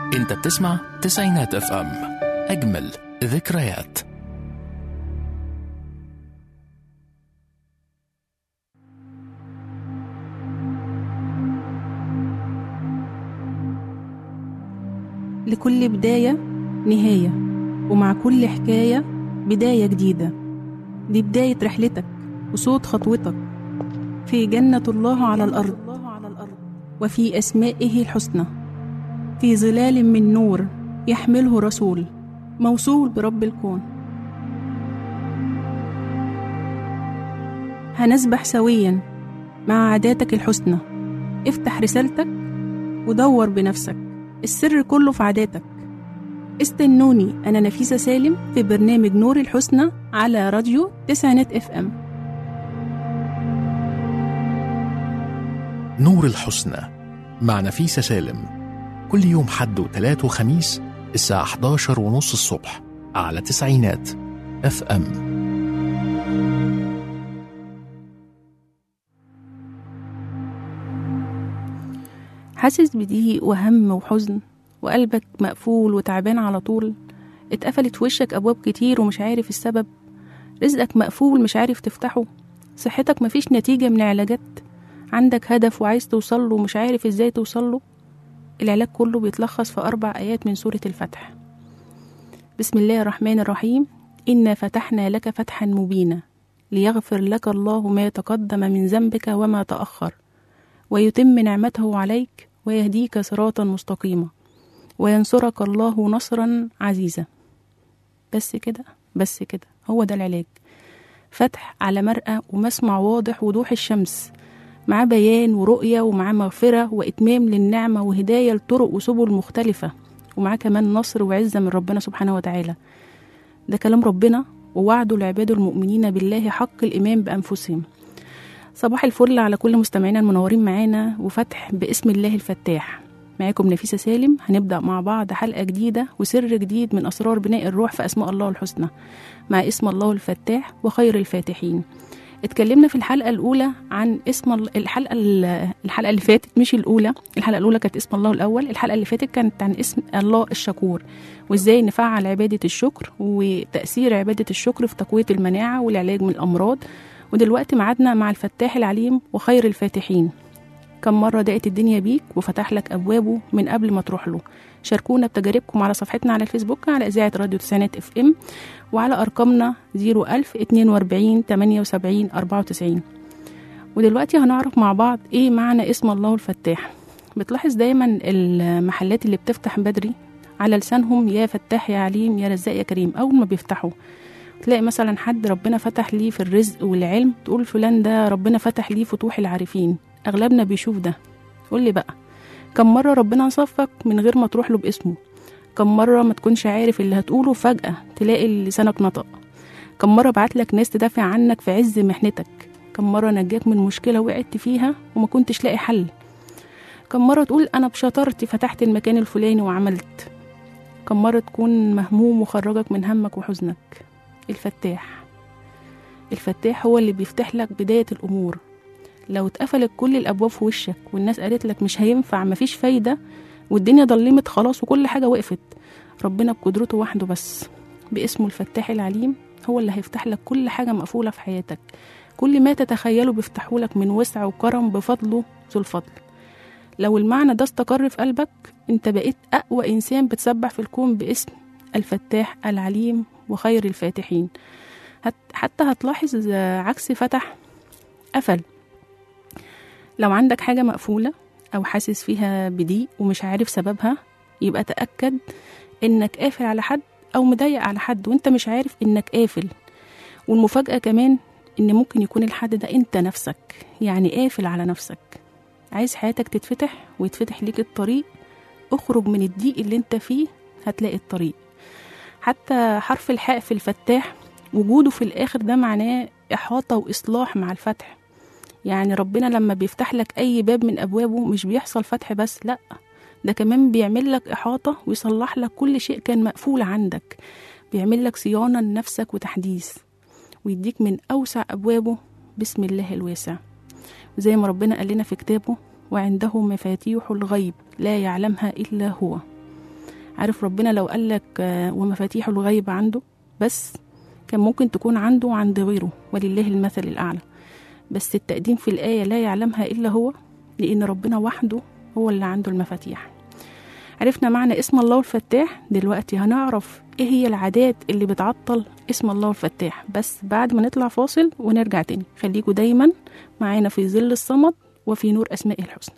انت بتسمع تسعينات اف ام اجمل ذكريات لكل بداية نهاية ومع كل حكاية بداية جديدة دي بداية رحلتك وصوت خطوتك في جنة الله على الأرض وفي أسمائه الحسنى في ظلال من نور يحمله رسول موصول برب الكون هنسبح سويا مع عاداتك الحسنى افتح رسالتك ودور بنفسك السر كله في عاداتك استنوني أنا نفيسة سالم في برنامج نور الحسنى على راديو تسعينات اف ام نور الحسنى مع نفيسة سالم كل يوم حد وتلات وخميس الساعة 11 ونص الصبح على تسعينات اف ام حاسس بضيق وهم وحزن وقلبك مقفول وتعبان على طول اتقفلت في وشك أبواب كتير ومش عارف السبب رزقك مقفول مش عارف تفتحه صحتك مفيش نتيجة من علاجات عندك هدف وعايز توصله ومش عارف ازاي توصله العلاج كله بيتلخص في أربع آيات من سورة الفتح بسم الله الرحمن الرحيم إنا فتحنا لك فتحا مبينا ليغفر لك الله ما تقدم من ذنبك وما تأخر ويتم نعمته عليك ويهديك صراطا مستقيما وينصرك الله نصرا عزيزا بس كده بس كده هو ده العلاج فتح على مرأى ومسمع واضح وضوح الشمس مع بيان ورؤية ومع مغفرة وإتمام للنعمة وهداية لطرق وسبل مختلفة ومعاه كمان نصر وعزة من ربنا سبحانه وتعالى ده كلام ربنا ووعده لعباده المؤمنين بالله حق الإيمان بأنفسهم صباح الفل على كل مستمعينا المنورين معانا وفتح باسم الله الفتاح معاكم نفيسة سالم هنبدأ مع بعض حلقة جديدة وسر جديد من أسرار بناء الروح في أسماء الله الحسنى مع اسم الله الفتاح وخير الفاتحين اتكلمنا في الحلقة الأولى عن اسم ال- الحلقة ال- الحلقة اللي فاتت مش الأولى الحلقة الأولى كانت اسم الله الأول الحلقة اللي فاتت كانت عن اسم الله الشكور وإزاي نفعل عبادة الشكر وتأثير عبادة الشكر في تقوية المناعة والعلاج من الأمراض ودلوقتي معادنا مع الفتاح العليم وخير الفاتحين كم مرة ضاقت الدنيا بيك وفتح لك أبوابه من قبل ما تروح له شاركونا بتجاربكم على صفحتنا على الفيسبوك على إذاعة راديو تسعينات اف ام وعلى أرقامنا 01000 42 78 94 ودلوقتي هنعرف مع بعض إيه معنى اسم الله الفتاح بتلاحظ دايما المحلات اللي بتفتح بدري على لسانهم يا فتاح يا عليم يا رزاق يا كريم أول ما بيفتحوا تلاقي مثلا حد ربنا فتح ليه في الرزق والعلم تقول فلان ده ربنا فتح ليه فتوح العارفين أغلبنا بيشوف ده قول لي بقى كم مرة ربنا صفك من غير ما تروح له باسمه كم مرة ما تكونش عارف اللي هتقوله فجأة تلاقي لسانك نطق كم مرة بعت لك ناس تدافع عنك في عز محنتك كم مرة نجاك من مشكلة وقعت فيها وما كنتش لاقي حل كم مرة تقول أنا بشطارتي فتحت المكان الفلاني وعملت كم مرة تكون مهموم وخرجك من همك وحزنك الفتاح الفتاح هو اللي بيفتح لك بداية الأمور لو اتقفلت كل الأبواب في وشك والناس قالت لك مش هينفع مفيش فايدة والدنيا ضلمت خلاص وكل حاجة وقفت ربنا بقدرته وحده بس باسمه الفتاح العليم هو اللي هيفتح لك كل حاجة مقفولة في حياتك كل ما تتخيله بيفتحه لك من وسع وكرم بفضله ذو الفضل لو المعنى ده استقر في قلبك انت بقيت أقوى إنسان بتسبح في الكون باسم الفتاح العليم وخير الفاتحين هت حتى هتلاحظ آه، عكس فتح قفل لو عندك حاجة مقفولة أو حاسس فيها بضيق ومش عارف سببها يبقى تأكد إنك قافل على حد أو مضايق على حد وإنت مش عارف إنك قافل والمفاجأة كمان إن ممكن يكون الحد ده أنت نفسك يعني قافل على نفسك عايز حياتك تتفتح ويتفتح ليك الطريق اخرج من الضيق اللي انت فيه هتلاقي الطريق حتى حرف الحاء في الفتاح وجوده في الآخر ده معناه إحاطة وإصلاح مع الفتح يعني ربنا لما بيفتح لك أي باب من أبوابه مش بيحصل فتح بس لأ ده كمان بيعمل لك إحاطة ويصلح لك كل شيء كان مقفول عندك بيعمل لك صيانة لنفسك وتحديث ويديك من أوسع أبوابه بسم الله الواسع زي ما ربنا قال لنا في كتابه وعنده مفاتيح الغيب لا يعلمها إلا هو عارف ربنا لو قالك آه، ومفاتيح الغيب عنده بس كان ممكن تكون عنده وعند غيره ولله المثل الأعلى بس التقديم في الآية لا يعلمها إلا هو لأن ربنا وحده هو اللي عنده المفاتيح عرفنا معنى اسم الله الفتاح دلوقتي هنعرف ايه هي العادات اللي بتعطل اسم الله الفتاح بس بعد ما نطلع فاصل ونرجع تاني خليكوا دايما معانا في ظل الصمد وفي نور أسمائه الحسنى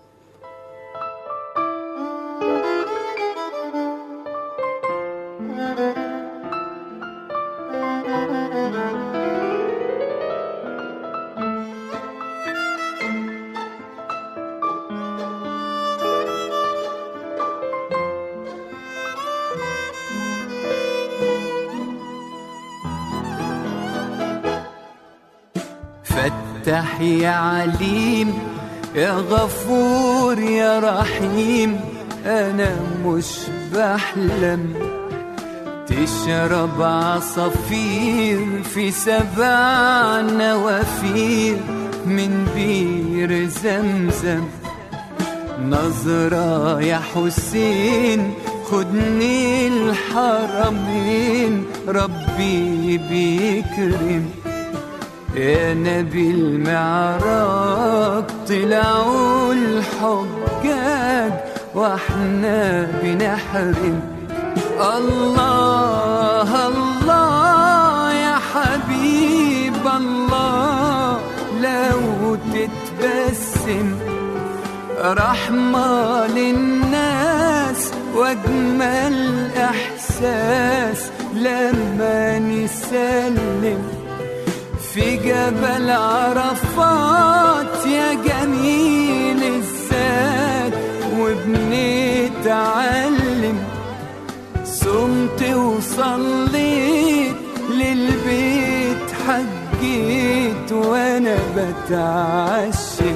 فتح يا عليم يا غفور يا رحيم انا مش بحلم تشرب عصافير في سبع نوافير من بير زمزم نظرة يا حسين خدني الحرمين ربي بيكرم يا نبي المعراج طلعوا الحجاج واحنا بنحرم الله الله يا حبيب الله لو تتبسم رحمة للناس واجمل احساس لما نسلم في جبل عرفات يا جميل الذات وبنتعلم صمت وصليت للبيت حجيت وانا بتعشم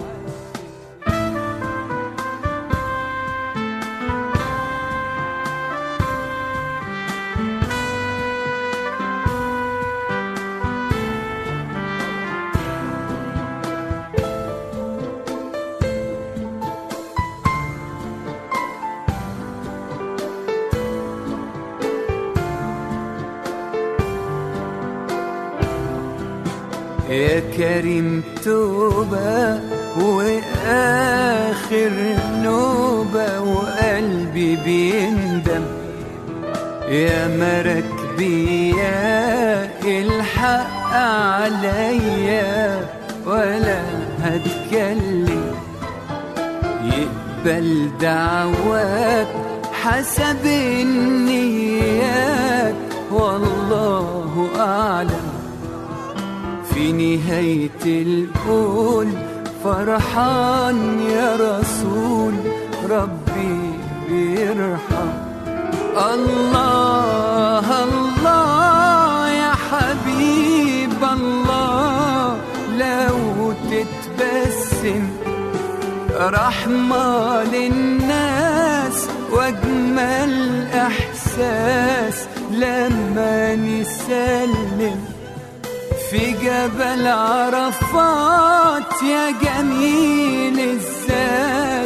يا كريم توبة وآخر نوبة وقلبي بيندم يا مركبي يا الحق عليا ولا هتكلم يقبل دعواك حسب النيات والله أعلم في نهاية القول فرحان يا رسول ربي بيرحم الله الله يا حبيب الله لو تتبسم رحمة للناس واجمل احساس لما نسلم في جبل عرفات يا جميل الذات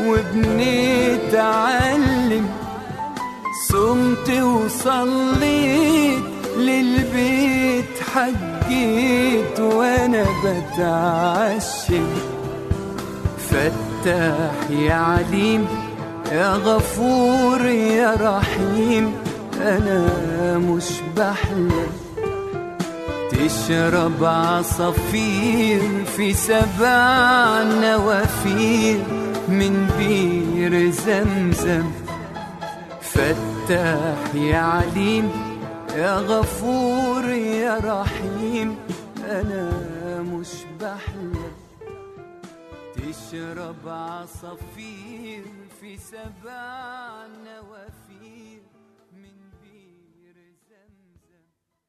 وبنتعلم صمت وصليت للبيت حجيت وانا بتعشم فتاح يا عليم يا غفور يا رحيم انا مش بحلم تشرب عصافير في سبع نوافير من بير زمزم فتاح يا عليم يا غفور يا رحيم انا مش بحلم تشرب عصافير في سبع نوافير من بير زمزم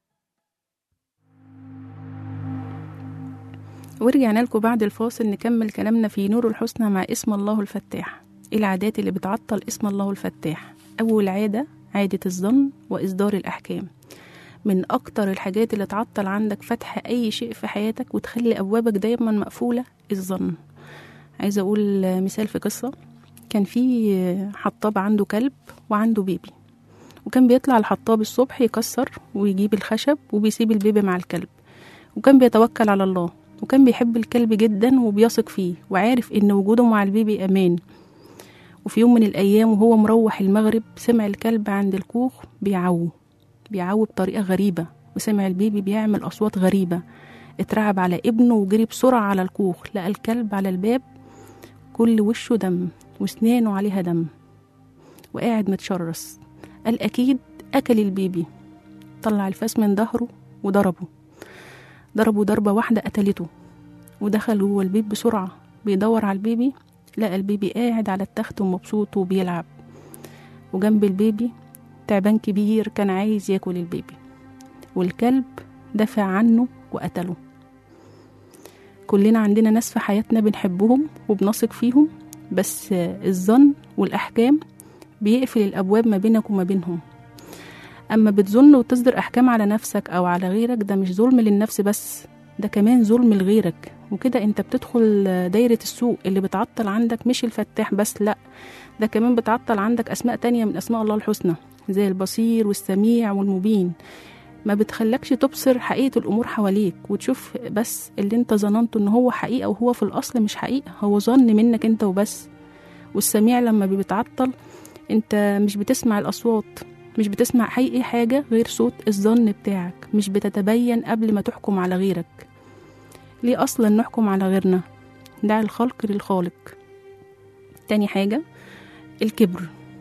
ورجعنا لكم بعد الفاصل نكمل كلامنا في نور الحسنى مع اسم الله الفتاح ايه العادات اللي بتعطل اسم الله الفتاح اول عادة عادة الظن واصدار الاحكام من اكتر الحاجات اللي تعطل عندك فتح اي شيء في حياتك وتخلي ابوابك دايما مقفولة الظن عايزة اقول مثال في قصة كان في حطاب عنده كلب وعنده بيبي وكان بيطلع الحطاب الصبح يكسر ويجيب الخشب وبيسيب البيبي مع الكلب وكان بيتوكل على الله وكان بيحب الكلب جدا وبيثق فيه وعارف ان وجوده مع البيبي امان وفي يوم من الايام وهو مروح المغرب سمع الكلب عند الكوخ بيعو بيعو بطريقه غريبه وسمع البيبي بيعمل اصوات غريبه اترعب على ابنه وجري بسرعه على الكوخ لقى الكلب على الباب كل وشه دم وسنانه عليها دم وقاعد متشرس قال أكيد أكل البيبي طلع الفاس من ظهره وضربه ضربه ضربة واحدة قتلته ودخل جوه البيت بسرعة بيدور على البيبي لقى البيبي قاعد على التخت ومبسوط وبيلعب وجنب البيبي تعبان كبير كان عايز ياكل البيبي والكلب دافع عنه وقتله كلنا عندنا ناس في حياتنا بنحبهم وبنثق فيهم بس الظن والأحكام بيقفل الأبواب ما بينك وما بينهم أما بتظن وتصدر أحكام على نفسك أو على غيرك ده مش ظلم للنفس بس ده كمان ظلم لغيرك وكده انت بتدخل دايرة السوء اللي بتعطل عندك مش الفتاح بس لأ ده كمان بتعطل عندك أسماء تانية من أسماء الله الحسنى زي البصير والسميع والمبين ما بتخلكش تبصر حقيقة الأمور حواليك وتشوف بس اللي انت ظننته ان هو حقيقة وهو في الأصل مش حقيقة هو ظن منك انت وبس والسميع لما بيتعطل انت مش بتسمع الأصوات مش بتسمع أي حاجة غير صوت الظن بتاعك مش بتتبين قبل ما تحكم على غيرك ليه أصلا نحكم على غيرنا دع الخلق للخالق تاني حاجة الكبر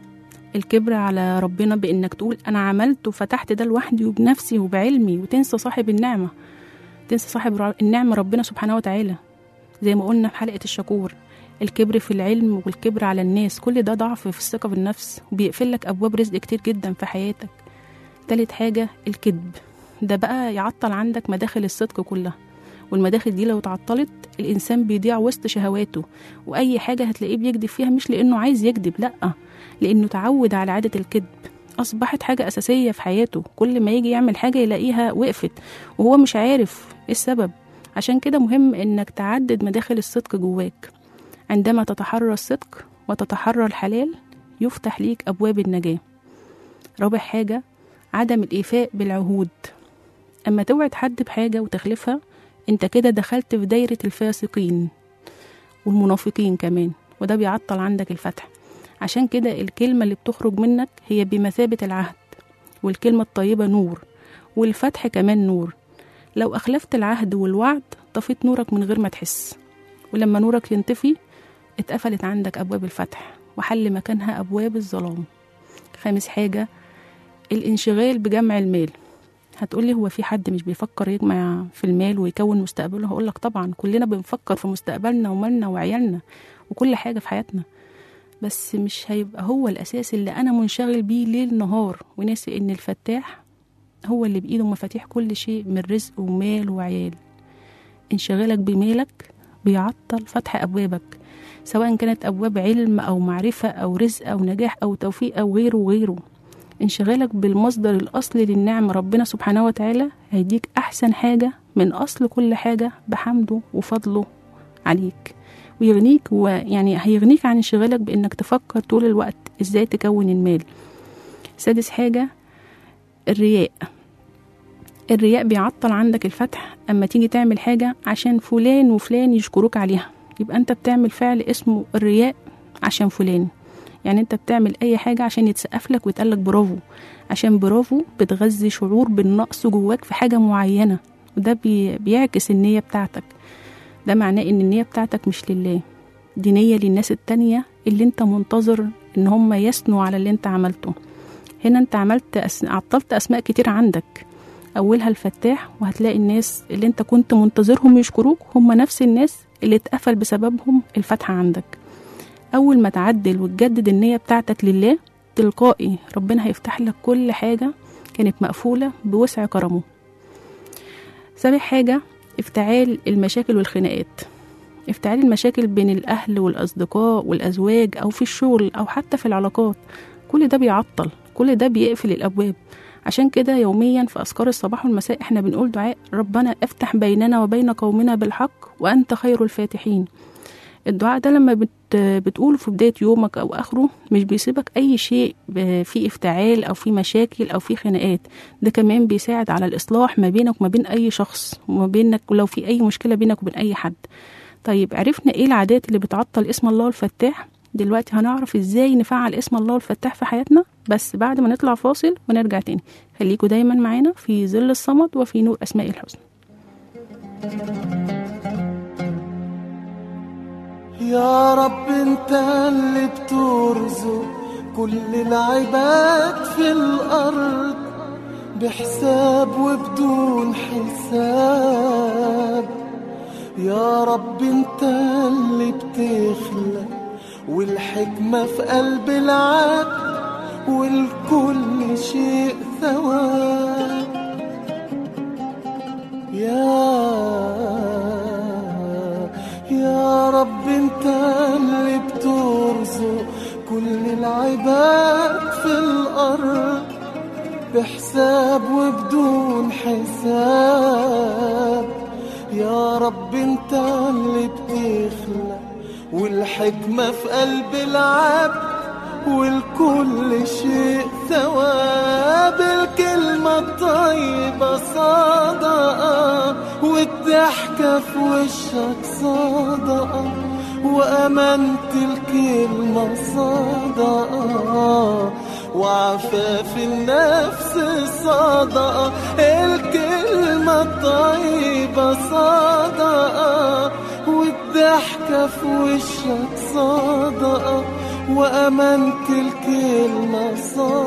الكبر على ربنا بإنك تقول أنا عملت وفتحت ده لوحدي وبنفسي وبعلمي وتنسى صاحب النعمة تنسى صاحب النعمة ربنا سبحانه وتعالى زي ما قلنا في حلقة الشكور الكبر في العلم والكبر على الناس كل ده ضعف في الثقة بالنفس وبيقفل لك أبواب رزق كتير جدا في حياتك تالت حاجة الكذب ده بقى يعطل عندك مداخل الصدق كلها والمداخل دي لو اتعطلت الإنسان بيضيع وسط شهواته وأي حاجة هتلاقيه بيكذب فيها مش لأنه عايز يكذب لأ لأنه تعود على عادة الكذب أصبحت حاجة أساسية في حياته كل ما يجي يعمل حاجة يلاقيها وقفت وهو مش عارف إيه السبب عشان كده مهم إنك تعدد مداخل الصدق جواك عندما تتحرى الصدق وتتحرى الحلال يفتح ليك أبواب النجاة رابع حاجة عدم الإيفاء بالعهود أما توعد حد بحاجة وتخلفها أنت كده دخلت في دايرة الفاسقين والمنافقين كمان وده بيعطل عندك الفتح عشان كده الكلمة اللي بتخرج منك هي بمثابة العهد والكلمة الطيبة نور والفتح كمان نور لو أخلفت العهد والوعد طفيت نورك من غير ما تحس ولما نورك ينطفي اتقفلت عندك أبواب الفتح وحل مكانها أبواب الظلام خامس حاجة الانشغال بجمع المال هتقولي هو في حد مش بيفكر يجمع في المال ويكون مستقبله هقولك طبعا كلنا بنفكر في مستقبلنا ومالنا وعيالنا وكل حاجة في حياتنا بس مش هيبقى هو الأساس اللي أنا منشغل بيه ليل نهار وناسي إن الفتاح هو اللي بإيده مفاتيح كل شيء من رزق ومال وعيال انشغالك بمالك بيعطل فتح أبوابك سواء كانت أبواب علم أو معرفة أو رزق أو نجاح أو توفيق أو غيره وغيره انشغالك بالمصدر الأصلي للنعم ربنا سبحانه وتعالى هيديك أحسن حاجة من أصل كل حاجة بحمده وفضله عليك ويغنيك ويعني هيغنيك عن انشغالك بإنك تفكر طول الوقت إزاي تكون المال سادس حاجة الرياء الرياء بيعطل عندك الفتح أما تيجي تعمل حاجة عشان فلان وفلان يشكروك عليها يبقى أنت بتعمل فعل اسمه الرياء عشان فلان يعني أنت بتعمل أي حاجة عشان يتسقف لك ويتقالك برافو عشان برافو بتغذي شعور بالنقص جواك في حاجة معينة وده بي بيعكس النية بتاعتك ده معناه إن النية بتاعتك مش لله دي نية للناس التانية اللي انت منتظر ان هم يثنوا على اللي انت عملته هنا انت عملت أس... عطلت اسماء كتير عندك اولها الفتاح وهتلاقي الناس اللي انت كنت منتظرهم يشكروك هم نفس الناس اللي اتقفل بسببهم الفتح عندك اول ما تعدل وتجدد النية بتاعتك لله تلقائي ربنا هيفتح لك كل حاجة كانت مقفولة بوسع كرمه سابع حاجة افتعال المشاكل والخناقات افتعال المشاكل بين الأهل والأصدقاء والأزواج أو في الشغل أو حتى في العلاقات كل ده بيعطل كل ده بيقفل الأبواب عشان كده يوميا في أذكار الصباح والمساء احنا بنقول دعاء ربنا افتح بيننا وبين قومنا بالحق وأنت خير الفاتحين الدعاء ده لما بت بتقوله في بداية يومك أو آخره مش بيسيبك أي شيء ب- فيه افتعال أو فيه مشاكل أو فيه خناقات ده كمان بيساعد على الإصلاح ما بينك وما بين أي شخص وما بينك ولو في أي مشكلة بينك وبين أي حد طيب عرفنا إيه العادات اللي بتعطل اسم الله الفتاح دلوقتي هنعرف إزاي نفعل اسم الله الفتاح في حياتنا بس بعد ما نطلع فاصل ونرجع تاني خليكوا دايما معانا في ظل الصمد وفي نور أسماء الحسنى يا رب انت اللي بترزق كل العباد في الارض بحساب وبدون حساب يا رب انت اللي بتخلق والحكمة في قلب العبد والكل شيء ثواب يا يا رب انت اللي بترزق كل العباد في الارض بحساب وبدون حساب يا رب انت اللي بتخلق والحكمة في قلب العبد والكل شيء ثواب الكلمة الطيبة صدقة والضحكة في وشك صدقة وأمانة الكلمة صدقة وعفاف النفس صدقة الكلمة الطيبة صدقة والضحكة في وشك صدقة وأمانة الكلمة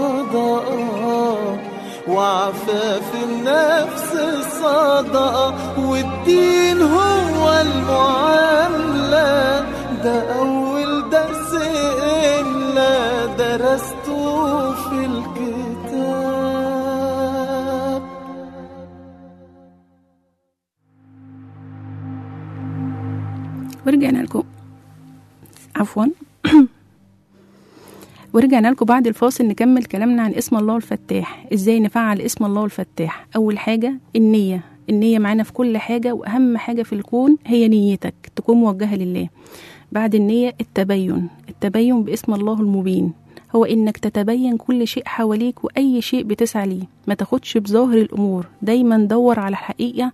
صدقة وعفاف النفس صدقة والدين هو المعاملة ده أول درس إلا درسته في الكتاب ورجعنا لكم عفوا ورجعنا لكم بعد الفاصل نكمل كلامنا عن اسم الله الفتاح ازاي نفعل اسم الله الفتاح اول حاجة النية النية معانا في كل حاجة واهم حاجة في الكون هي نيتك تكون موجهة لله بعد النية التبين التبين باسم الله المبين هو انك تتبين كل شيء حواليك واي شيء بتسعى ليه ما تاخدش بظاهر الامور دايما دور على الحقيقة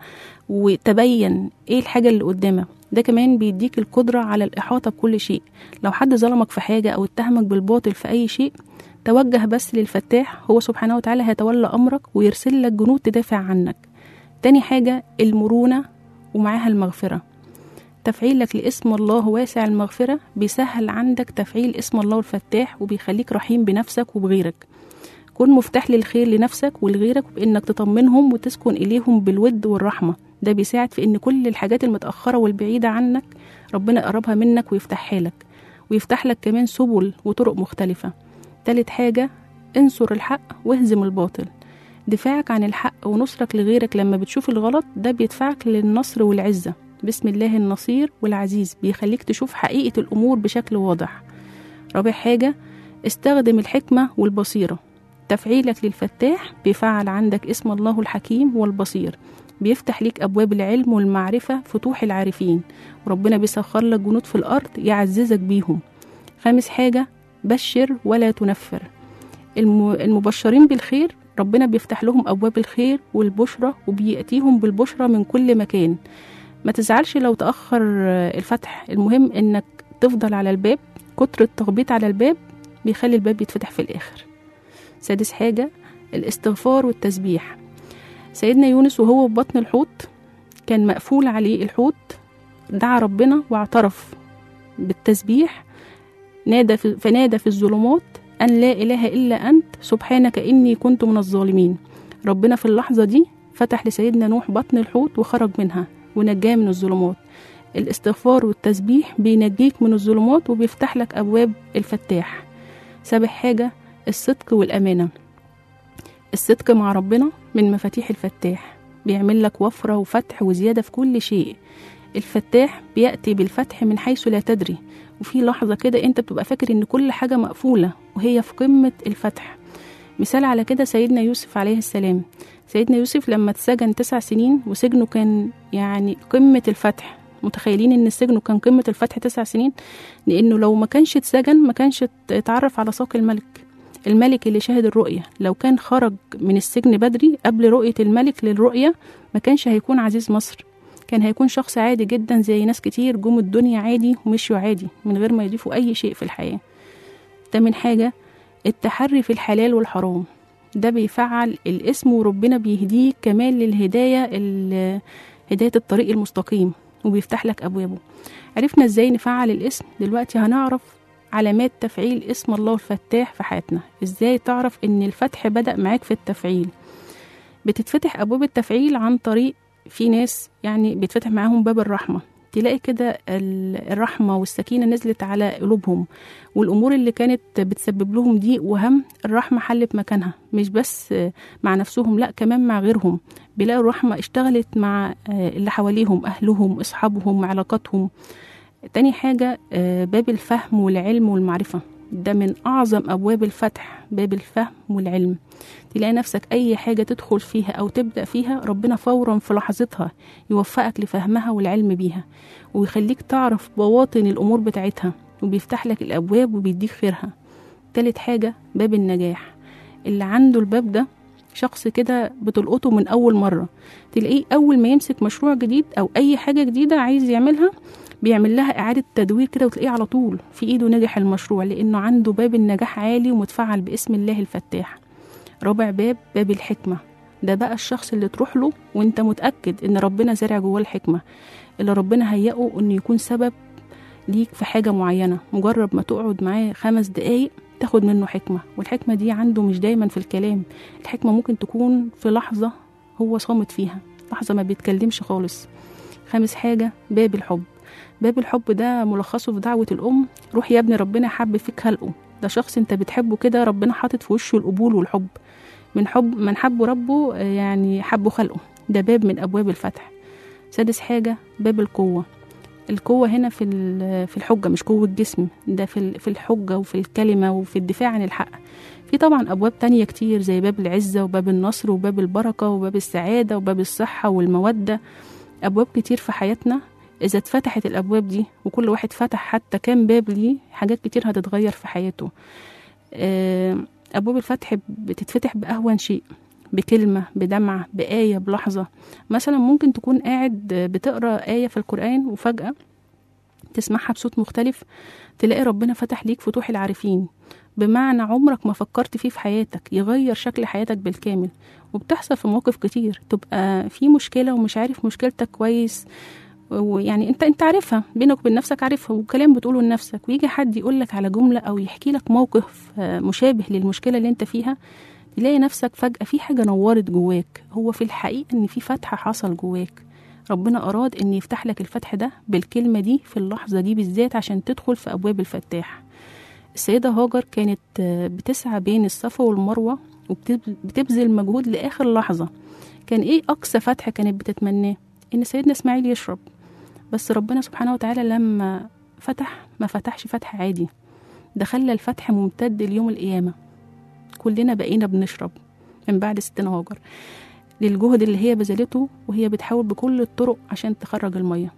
وتبين ايه الحاجة اللي قدامك ده كمان بيديك القدرة على الإحاطة بكل شيء لو حد ظلمك في حاجة أو اتهمك بالباطل في أي شيء توجه بس للفتاح هو سبحانه وتعالى هيتولى أمرك ويرسل لك جنود تدافع عنك تاني حاجة المرونة ومعاها المغفرة تفعيلك لاسم الله واسع المغفرة بيسهل عندك تفعيل اسم الله الفتاح وبيخليك رحيم بنفسك وبغيرك كن مفتاح للخير لنفسك ولغيرك بإنك تطمنهم وتسكن إليهم بالود والرحمة ده بيساعد في إن كل الحاجات المتأخرة والبعيدة عنك ربنا يقربها منك ويفتحها لك ويفتح لك كمان سبل وطرق مختلفة تالت حاجة انصر الحق واهزم الباطل دفاعك عن الحق ونصرك لغيرك لما بتشوف الغلط ده بيدفعك للنصر والعزة بسم الله النصير والعزيز بيخليك تشوف حقيقة الأمور بشكل واضح رابع حاجة استخدم الحكمة والبصيرة تفعيلك للفتاح بيفعل عندك اسم الله الحكيم والبصير بيفتح ليك أبواب العلم والمعرفة فتوح العارفين وربنا بيسخر لك جنود في الأرض يعززك بيهم خامس حاجة بشر ولا تنفر الم- المبشرين بالخير ربنا بيفتح لهم أبواب الخير والبشرة وبيأتيهم بالبشرة من كل مكان ما تزعلش لو تأخر آه، الفتح المهم إنك تفضل على الباب كتر التخبيط على الباب بيخلي الباب يتفتح في الآخر سادس حاجة الاستغفار والتسبيح سيدنا يونس وهو في بطن الحوت كان مقفول عليه الحوت دعا ربنا واعترف بالتسبيح نادى في فنادى في الظلمات أن لا إله إلا أنت سبحانك إني كنت من الظالمين ربنا في اللحظة دي فتح لسيدنا نوح بطن الحوت وخرج منها ونجاه من الظلمات الاستغفار والتسبيح بينجيك من الظلمات وبيفتح لك أبواب الفتاح سابع حاجة الصدق والأمانة الصدق مع ربنا من مفاتيح الفتاح بيعمل لك وفرة وفتح وزيادة في كل شيء الفتاح بيأتي بالفتح من حيث لا تدري وفي لحظة كده انت بتبقى فاكر ان كل حاجة مقفولة وهي في قمة الفتح مثال على كده سيدنا يوسف عليه السلام سيدنا يوسف لما اتسجن تسع سنين وسجنه كان يعني قمة الفتح متخيلين ان السجن كان قمة الفتح تسع سنين لانه لو ما كانش اتسجن ما كانش اتعرف على ساق الملك الملك اللي شاهد الرؤية لو كان خرج من السجن بدري قبل رؤية الملك للرؤية ما كانش هيكون عزيز مصر كان هيكون شخص عادي جدا زي ناس كتير جم الدنيا عادي ومشوا عادي من غير ما يضيفوا أي شيء في الحياة تامن حاجة التحري في الحلال والحرام ده بيفعل الاسم وربنا بيهديك كمان للهداية ال- هداية الطريق المستقيم وبيفتح لك أبوابه عرفنا ازاي نفعل الاسم دلوقتي هنعرف علامات تفعيل اسم الله الفتاح في حياتنا ازاي تعرف ان الفتح بدأ معاك في التفعيل بتتفتح أبواب التفعيل عن طريق في ناس يعني بيتفتح معاهم باب الرحمة تلاقي كده ال- الرحمة والسكينة نزلت على قلوبهم والأمور اللي كانت بتسبب لهم ضيق وهم الرحمة حلت مكانها مش بس مع نفسهم لا كمان مع غيرهم بيلاقوا الرحمة اشتغلت مع اللي حواليهم أهلهم أصحابهم علاقاتهم تاني حاجة آه، باب الفهم والعلم والمعرفة ده من أعظم أبواب الفتح باب الفهم والعلم تلاقي نفسك أي حاجة تدخل فيها أو تبدأ فيها ربنا فورا في لحظتها يوفقك لفهمها والعلم بيها ويخليك تعرف بواطن الأمور بتاعتها وبيفتح لك الأبواب وبيديك خيرها تالت حاجة باب النجاح اللي عنده الباب ده شخص كده بتلقطه من أول مرة تلاقيه أول ما يمسك مشروع جديد أو أي حاجة جديدة عايز يعملها بيعمل لها إعادة تدوير كده وتلاقيه على طول في إيده نجح المشروع لأنه عنده باب النجاح عالي ومتفعل باسم الله الفتاح رابع باب باب الحكمة ده بقى الشخص اللي تروح له وانت متأكد ان ربنا زارع جواه الحكمة اللي ربنا هيئه انه يكون سبب ليك في حاجة معينة مجرد ما تقعد معاه خمس دقايق تاخد منه حكمة والحكمة دي عنده مش دايما في الكلام الحكمة ممكن تكون في لحظة هو صامت فيها لحظة ما بيتكلمش خالص خامس حاجة باب الحب باب الحب ده ملخصه في دعوة الأم روح يا ابني ربنا حب فيك خلقه ده شخص انت بتحبه كده ربنا حاطط في وشه القبول والحب من حب من حبه ربه آه، يعني حبه خلقه ده باب من أبواب الفتح سادس حاجة باب القوة القوة هنا في ال- في الحجة مش قوة جسم ده في ال- في الحجة وفي الكلمة وفي الدفاع عن الحق في طبعا أبواب تانية كتير زي باب العزة وباب النصر وباب البركة وباب السعادة وباب الصحة والمودة أبواب كتير في حياتنا إذا اتفتحت الأبواب دي وكل واحد فتح حتى كام باب ليه حاجات كتير هتتغير في حياته آه، أبواب الفتح بتتفتح بأهون شيء بكلمة بدمعة بآية بلحظة مثلا ممكن تكون قاعد بتقرأ آية في القرآن وفجأة تسمعها بصوت مختلف تلاقي ربنا فتح ليك فتوح العارفين بمعنى عمرك ما فكرت فيه في حياتك يغير شكل حياتك بالكامل وبتحصل في مواقف كتير تبقى في مشكلة ومش عارف مشكلتك كويس ويعني انت انت عارفها بينك وبين نفسك عارفها وكلام بتقوله لنفسك ويجي حد يقول لك على جملة او يحكي لك موقف آه، مشابه للمشكلة اللي انت فيها تلاقي نفسك فجأة في حاجة نورت جواك هو في الحقيقة ان في فتح حصل جواك ربنا أراد ان يفتح لك الفتح ده بالكلمة دي في اللحظة دي بالذات عشان تدخل في أبواب الفتاح السيدة هاجر كانت آه، بتسعى بين الصفا والمروة وبتبذل مجهود لآخر لحظة كان إيه أقصى فتح كانت بتتمناه إن سيدنا إسماعيل يشرب بس ربنا سبحانه وتعالى لما فتح ما فتحش فتح عادي ده خلى الفتح ممتد ليوم القيامة كلنا بقينا بنشرب من بعد ستنا هاجر للجهد اللي هي بذلته وهي بتحاول بكل الطرق عشان تخرج المية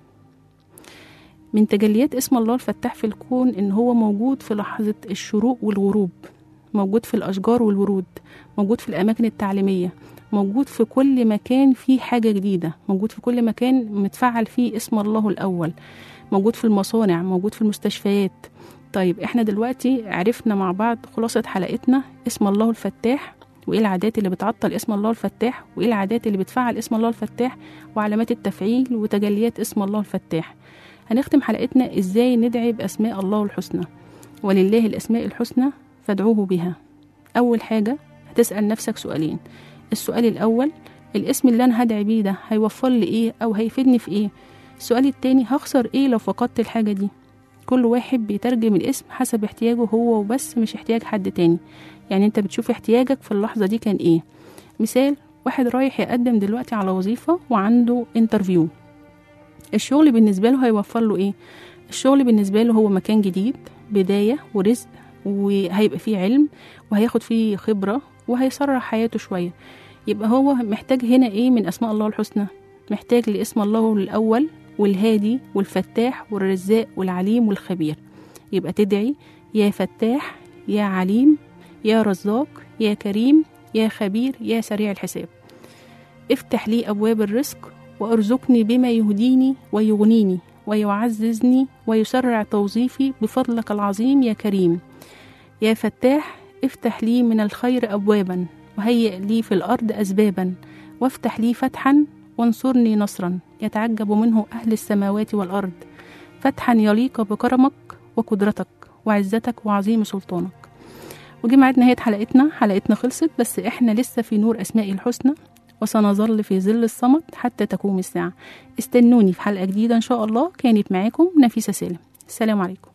من تجليات اسم الله الفتاح في الكون إن هو موجود في لحظة الشروق والغروب موجود في الأشجار والورود موجود في الأماكن التعليمية موجود في كل مكان فيه حاجة جديدة موجود في كل مكان متفعل فيه اسم الله الأول موجود في المصانع موجود في المستشفيات طيب احنا دلوقتي عرفنا مع بعض خلاصة حلقتنا اسم الله الفتاح وايه العادات اللي بتعطل اسم الله الفتاح وايه العادات اللي بتفعل اسم الله الفتاح وعلامات التفعيل وتجليات اسم الله الفتاح هنختم حلقتنا ازاي ندعي باسماء الله الحسنى ولله الاسماء الحسنى فادعوه بها اول حاجه هتسال نفسك سؤالين السؤال الاول الاسم اللي انا هدعي بيه ده هيوفر لي ايه او هيفيدني في ايه السؤال التاني هخسر ايه لو فقدت الحاجه دي كل واحد بيترجم الاسم حسب احتياجه هو وبس مش احتياج حد تاني يعني انت بتشوف احتياجك في اللحظه دي كان ايه مثال واحد رايح يقدم دلوقتي على وظيفه وعنده انترفيو الشغل بالنسبه له هيوفر له ايه الشغل بالنسبه له هو مكان جديد بدايه ورزق وهيبقى فيه علم وهياخد فيه خبره وهيسرع حياته شويه يبقى هو محتاج هنا ايه من اسماء الله الحسنى محتاج لاسم الله الاول والهادي والفتاح والرزاق والعليم والخبير يبقى تدعي يا فتاح يا عليم يا رزاق يا كريم يا خبير يا سريع الحساب افتح لي أبواب الرزق وارزقني بما يهديني ويغنيني ويعززني ويسرع توظيفي بفضلك العظيم يا كريم يا فتاح افتح لي من الخير أبوابا وهيئ لي في الأرض أسبابا وافتح لي فتحا وانصرني نصرا يتعجب منه أهل السماوات والأرض فتحا يليق بكرمك وقدرتك وعزتك وعظيم سلطانك وجي ميعاد نهاية حلقتنا حلقتنا خلصت بس احنا لسه في نور أسماء الحسنى وسنظل في ظل الصمت حتى تقوم الساعة استنوني في حلقة جديدة إن شاء الله كانت معاكم نفيسة سالم السلام عليكم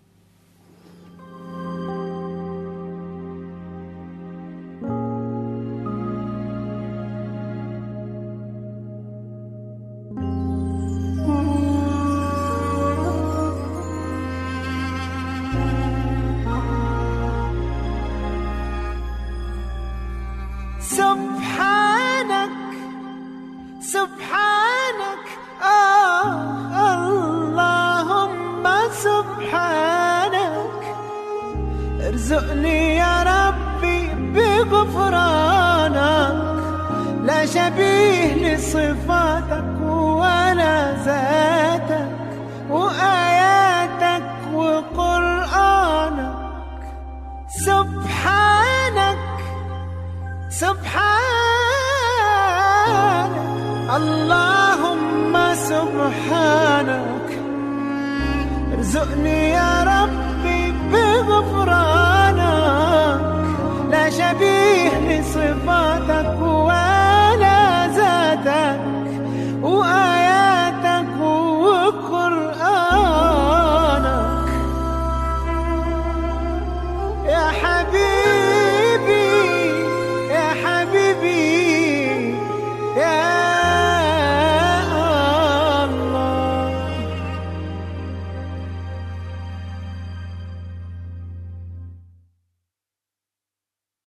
سبحانك سبحانك آه اللهم سبحانك ارزقني يا ربي بغفرانك لا شبيه لصفاتك ولا ذاتك وآياتك وقرآنك سبحانك سبحانك اللهم سبحانك ارزقني يا رب